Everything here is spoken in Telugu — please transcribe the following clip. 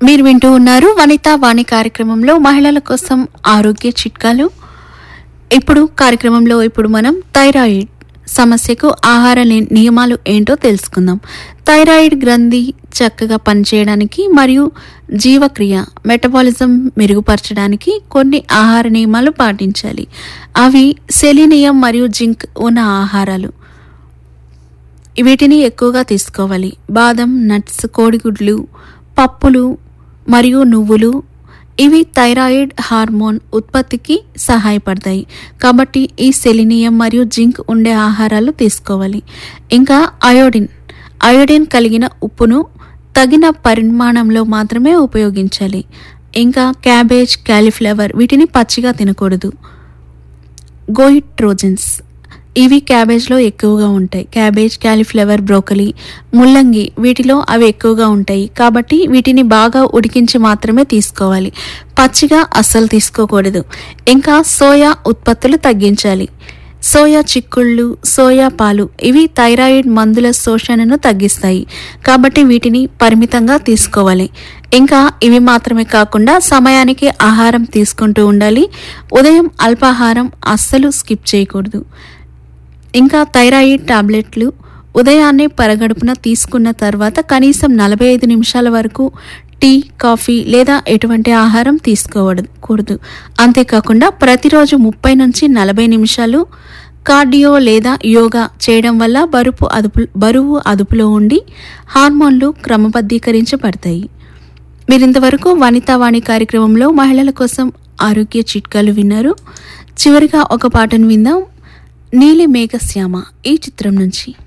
మీరు వింటూ ఉన్నారు వనితా వాణి కార్యక్రమంలో మహిళల కోసం ఆరోగ్య చిట్కాలు ఇప్పుడు కార్యక్రమంలో ఇప్పుడు మనం థైరాయిడ్ సమస్యకు ఆహార ని- నియమాలు ఏంటో తెలుసుకుందాం థైరాయిడ్ గ్రంథి చక్కగా పనిచేయడానికి మరియు జీవక్రియ మెటబాలిజం మెరుగుపరచడానికి కొన్ని ఆహార నియమాలు పాటించాలి అవి సెలీనియం మరియు జింక్ ఉన్న ఆహారాలు వీటిని ఎక్కువగా తీసుకోవాలి బాదం నట్స్ కోడిగుడ్లు పప్పులు మరియు నువ్వులు ఇవి థైరాయిడ్ హార్మోన్ ఉత్పత్తికి సహాయపడతాయి కాబట్టి ఈ సెలినియం మరియు జింక్ ఉండే ఆహారాలు తీసుకోవాలి ఇంకా అయోడిన్ అయోడిన్ కలిగిన ఉప్పును తగిన పరిమాణంలో మాత్రమే ఉపయోగించాలి ఇంకా క్యాబేజ్ క్యాలీఫ్లవర్ వీటిని పచ్చిగా తినకూడదు గోయిట్రోజన్స్ ఇవి క్యాబేజ్లో ఎక్కువగా ఉంటాయి క్యాబేజ్ క్యాలీఫ్లవర్ బ్రోకలీ ముల్లంగి వీటిలో అవి ఎక్కువగా ఉంటాయి కాబట్టి వీటిని బాగా ఉడికించి మాత్రమే తీసుకోవాలి పచ్చిగా అస్సలు తీసుకోకూడదు ఇంకా సోయా ఉత్పత్తులు తగ్గించాలి సోయా చిక్కుళ్ళు సోయా పాలు ఇవి థైరాయిడ్ మందుల శోషణను తగ్గిస్తాయి కాబట్టి వీటిని పరిమితంగా తీసుకోవాలి ఇంకా ఇవి మాత్రమే కాకుండా సమయానికి ఆహారం తీసుకుంటూ ఉండాలి ఉదయం అల్పాహారం అస్సలు స్కిప్ చేయకూడదు ఇంకా థైరాయిడ్ టాబ్లెట్లు ఉదయాన్నే పరగడుపున తీసుకున్న తర్వాత కనీసం నలభై ఐదు నిమిషాల వరకు టీ కాఫీ లేదా ఎటువంటి ఆహారం తీసుకోకూడదు అంతేకాకుండా ప్రతిరోజు ముప్పై నుంచి నలభై నిమిషాలు కార్డియో లేదా యోగా చేయడం వల్ల బరువు అదుపు బరువు అదుపులో ఉండి హార్మోన్లు క్రమబద్ధీకరించబడతాయి మీరింతవరకు వనితావాణి కార్యక్రమంలో మహిళల కోసం ఆరోగ్య చిట్కాలు విన్నారు చివరిగా ఒక పాటను విందాం నీలి మేఘశ్యామ ఈ చిత్రం నుంచి